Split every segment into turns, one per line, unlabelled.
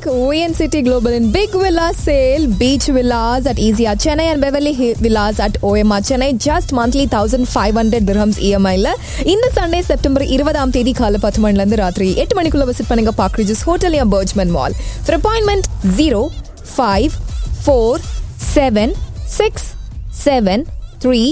week, ON City Global in Big Villa Sale, Beach Villas at Easya Chennai and Beverly Hill Villas at OMR Chennai, just monthly 1500 dirhams EMI ல இந்த Sunday September இருபதாம் தேதி காலை பத்து மணிலேருந்து ராத்திரி எட்டு மணிக்குள்ள விசிட் பண்ணுங்க பார்க் ரிஜஸ் ஹோட்டல் யா Burjuman mall for appointment zero five four seven six seven three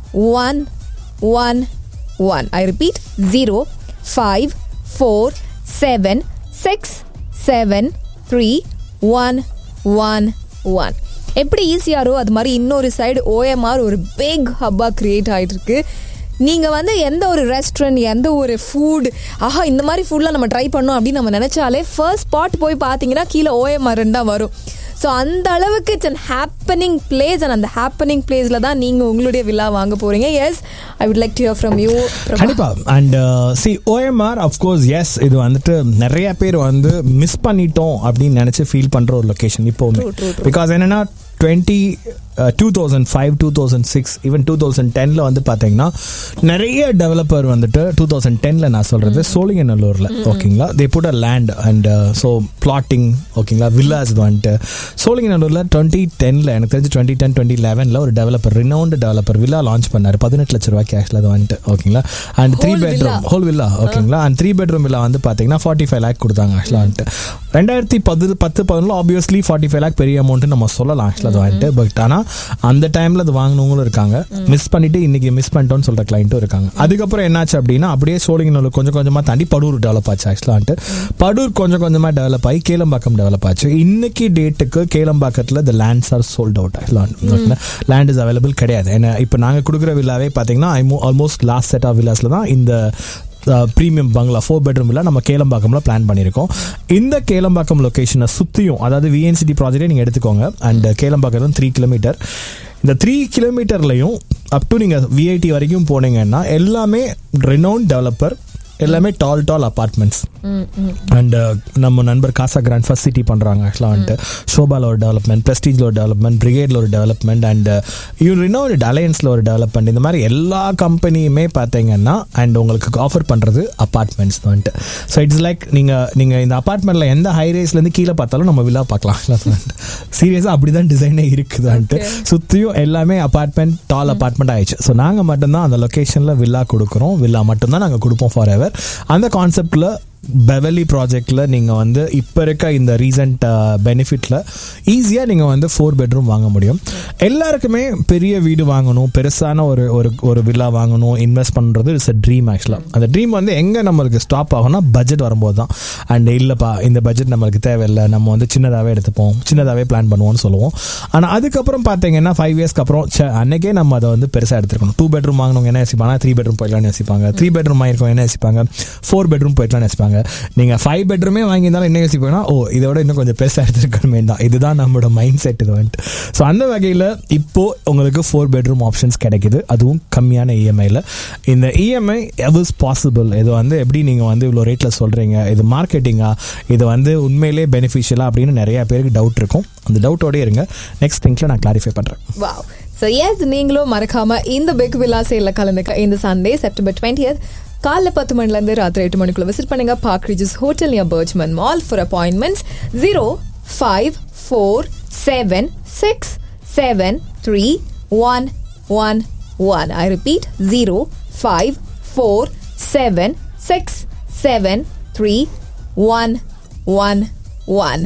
one one one I repeat zero five four seven six seven three one one one எப்படி ஈஸியாரோ அது மாதிரி இன்னொரு சைடு ஓஎம்ஆர் ஒரு big ஹப்பாக create ஆகிட்டு இருக்கு நீங்கள் வந்து எந்த ஒரு ரெஸ்டாரண்ட் எந்த ஒரு ஃபுட் ஆஹா இந்த மாதிரி ஃபுட்லாம் நம்ம ட்ரை பண்ணோம் அப்படின்னு நம்ம நினச்சாலே ஃபர்ஸ்ட் ஸ்பாட் போய் பார்த்தீங்கன்னா கீழே ஓஎம்ஆர் தான் வரும் ஸோ அந்த அளவுக்கு it's an happening place and அந்த ஹாப்பனிங் பிளேஸில் தான் நீங்கள் உங்களுடைய வில்லா வாங்க போகிறீங்க yes I would like to hear from you
கண்டிப்பா and see OMR of course yes இது வந்துட்டு நிறைய பேர் வந்து மிஸ் பண்ணிட்டோம் அப்படின்னு நினைச்சு ஃபீல் பண்ற ஒரு லொகேஷன் இப்போவுமே
True, true, true.
பிகாஸ் என்னன்னா twenty two thousand five two thousand six even two thousand டென்ல வந்து பார்த்தீங்கன்னா நிறைய டெவலப்பர் வந்துட்டு டூ தௌசண்ட் டென்ல நான் சொல்றது சோழிங்கநல்லூர்ல ஓகேங்களா they put a land and so plotting ஓகேங்களா வில்லாஸ் வந்துட்டு சோழிங்கநல்லூர்ல டுவெண்ட்டி டென்ல எனக்கு தெரிஞ்சு டுவெண்ட்டி டென் டுவெண்ட்டி லெவனில் ஒரு developer renowned developer villa launch பண்ணாரு பதினெட்டு லட்ச ரூபாய்க்கு ஆக்சுவலாக அது வந்துட்டு ஓகேங்களா and three
Whole
bedroom
villa.
Whole villa ஓகேங்களா அண்ட் த்ரீ பெட்ரூம் வில்லா வந்து பார்த்தீங்கன்னா ஃபார்ட்டி ஃபைவ் லேக் கொடுத்தாங்க ஆக்சுவலாக வந்துட்டு ரெண்டாயிரத்தி பத்து பத்து பதினொன்று ஆப்வியஸ்லி ஃபார்ட்டி ஃபைவ் லேக் பெரிய அமௌண்ட் நம்ம சொல்லலாம் ஆக்சுவலாக அது வந்துட்டு பட் ஆனால் அந்த டைமில் அது வாங்கினவங்களும் இருக்காங்க மிஸ் பண்ணிட்டு இன்னைக்கு மிஸ் பண்ணிட்டோம்னு சொல்கிற கிளைண்ட்டும் இருக்காங்க அதுக்கப்புறம் என்னாச்சு அப்படின்னா அப்படியே சோழிங்கநல்லூர் கொஞ்சம் கொஞ்சமாக தாண்டி படூர் டெவலப் ஆச்சு ஆக்சுவலாக வந்துட்டு படூர் கொஞ்சம் கொஞ்சமாக டெவலப் ஆகி கேளம்பாக்கம் டெவலப் ஆச்சு இன்னைக்கு டேட்டுக்கு கேளம்பாக்கத்தில் the lands are sold out ஆக்சுவலாக லேண்ட் இஸ் அவைலபிள் கிடையாது ஏன்னா இப்போ நாங்கள் கொடுக்குற வில்லாவே பார்த்தீங்கன்னா ஆல்மோஸ்ட் லாஸ்ட் செட் ஆஃப் வில்லாஸில் தான் இந்த ப்ரீமியம் பங்களா ஃபோர் பெட்ரூம் வில்லா நம்ம கேளம்பாக்கம்ல பிளான் பண்ணியிருக்கோம் இந்த கேளம்பாக்கம் லொகேஷனை சுற்றியும் அதாவது விஎன்சிடி ப்ராஜெக்டே நீங்கள் எடுத்துக்கோங்க அண்ட் கேளம்பாக்கம் த்ரீ கிலோமீட்டர் இந்த த்ரீ கிலோமீட்டர்லையும் அப் டு நீங்கள் விஐடி வரைக்கும் போனீங்கன்னா எல்லாமே ரெனவுன் டெவலப்பர் எல்லாமே டால் டால் அபார்ட்மெண்ட்ஸ் அண்ட் நம்ம நண்பர் காசா கிராண்ட் ஃபர்ஸ்ட் சிட்டி பண்ணுறாங்க ஆக்சுவலாக வந்துட்டு ஷோபாவில் ஒரு டெவலப்மெண்ட் ப்ரெஸ்டீஜில் ஒரு டெவலப்மெண்ட் பிரிகேடில் ஒரு டெவலப்மெண்ட் அண்ட் யூ ரினோவட் அலையன்ஸில் ஒரு டெவலப்மெண்ட் இந்த மாதிரி எல்லா கம்பெனியுமே பார்த்தீங்கன்னா அண்ட் உங்களுக்கு ஆஃபர் பண்ணுறது அப்பார்ட்மெண்ட்ஸ் வந்துட்டு ஸோ இட்ஸ் லைக் நீங்கள் நீங்கள் இந்த அப்பார்ட்மெண்ட்டில் எந்த ஹை ரேஸ்லேருந்து கீழே பார்த்தாலும் நம்ம வில்லா பார்க்கலாம் சீரியஸாக அப்படி தான் டிசைனே இருக்குது வந்துட்டு சுற்றியும் எல்லாமே அப்பார்ட்மெண்ட் டால் அப்பார்ட்மெண்ட் ஆயிடுச்சு ஸோ நாங்கள் மட்டும்தான் அந்த லொக்கேஷனில் வில்லா கொடுக்குறோம் வில்லா மட்டும்தான் நாங்கள் கொடுப்போம் ஃபார் எவர் அந்த கான்செப்டில் பெவலி ப்ராஜெக்டில் நீங்கள் வந்து இப்போ இருக்க இந்த ரீசன்ட் பெனிஃபிட்டில் ஈஸியாக நீங்கள் வந்து ஃபோர் பெட்ரூம் வாங்க முடியும் எல்லாருக்குமே பெரிய வீடு வாங்கணும் பெருசான ஒரு ஒரு ஒரு வில்லா வாங்கணும் இன்வெஸ்ட் பண்ணுறது இட்ஸ் அ ட்ரீம் ஆக்சுவலாக அந்த ட்ரீம் வந்து எங்கே நம்மளுக்கு ஸ்டாப் ஆகும்னா பட்ஜெட் வரும்போது தான் அண்ட் இல்லைப்பா இந்த பட்ஜெட் நம்மளுக்கு தேவையில்லை நம்ம வந்து சின்னதாகவே எடுத்துப்போம் சின்னதாகவே பிளான் பண்ணுவோம்னு சொல்லுவோம் ஆனால் அதுக்கப்புறம் பார்த்தீங்கன்னா ஃபைவ் இயர்ஸ்க்கு அப்புறம் ச்சே, அன்னைக்கே நம்ம அதை வந்து பெருசாக எடுத்துருக்கணும் டூ பெட்ரூம் வாங்கினவங்க என்ன யோசிப்பாங்க த்ரீ பெட்ரூம் போயிடலாம்னு யோசிப்பாங்க த்ரீ பெட்ரூம் வாங்கிருக்கவங்க என்ன யோசிப்பாங்க ஃபோர் பெட்ரூம் போயிடலாம்னு யோசிப்பாங்க நீங்கள் ஃபைவ் பெட்ரூமே வாங்கியிருந்தாலும் என்ன யோசிப்பாங்கன்னா ஓ இதோட இன்னும் கொஞ்சம் பெருசாக எடுத்துருக்கணுமே தான் இதுதான் நம்மளோட மைண்ட் செட் இது வந்துட்டு ஸோ அந்த வகையில் இப்போ உங்களுக்கு ஃபோர் பெட்ரூம் ஆப்ஷன்ஸ் கிடைக்குது அதுவும் கம்மியான இஎம்ஐயில் இந்த இஎம்ஐ எவர்ஸ் பாசிபிள் இது வந்து எப்படி நீங்கள் வந்து இவ்வளோ ரேட்டில் சொல்கிறீங்க இது மார்க்கெட்டிங்கா இது வந்து உண்மையிலே பெனிஃபிஷியலா அப்படின்னு நிறைய பேருக்கு டவுட் இருக்கும் அந்த டவுட்டோடய இருங்க நெக்ஸ்ட் திங்க்ல நான் கிளாரிஃபை பண்ணுறேன்
வாவ் ஸோ எஸ் நீங்களும் மறக்காம இந்த பிக் வில்லா சேலில் கலந்துக்க இந்த சண்டே செப்டம்பர் டுவெண்ட்டியத் காலைல பத்து மணிலேருந்து ராத்திரி எட்டு மணிக்குள்ள விசிட் பண்ணுங்க park Regis hotel near Burjuman mall for appointments zero five four seven six seven three one one one I repeat zero five four seven six seven three one one one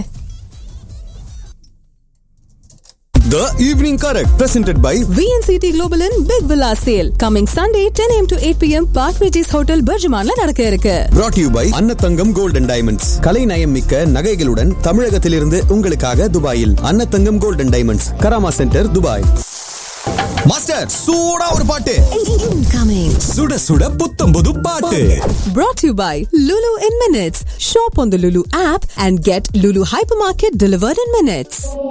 The Evening Correct, presented by
VNCT Global in Big Villa Sale coming Sunday 10 a.m. to 8 p.m. Park Regis Hotel Berjumanla நடக்க இருக்கு
brought to you by Annathangam gold and diamonds கலை நயம் மிக்க நகைகளுடன் தமிழகத்திலிருந்து உங்களுக்காக துபாயில் Annathangam gold and diamonds Karama centre Dubai master சூடா ஒரு பாட்டு
Incoming.
சுட சுட புத்தம் புது பாட்டு
Brought to you by Lulu in Minutes. Shop on the Lulu app and get Lulu Hypermarket delivered in minutes.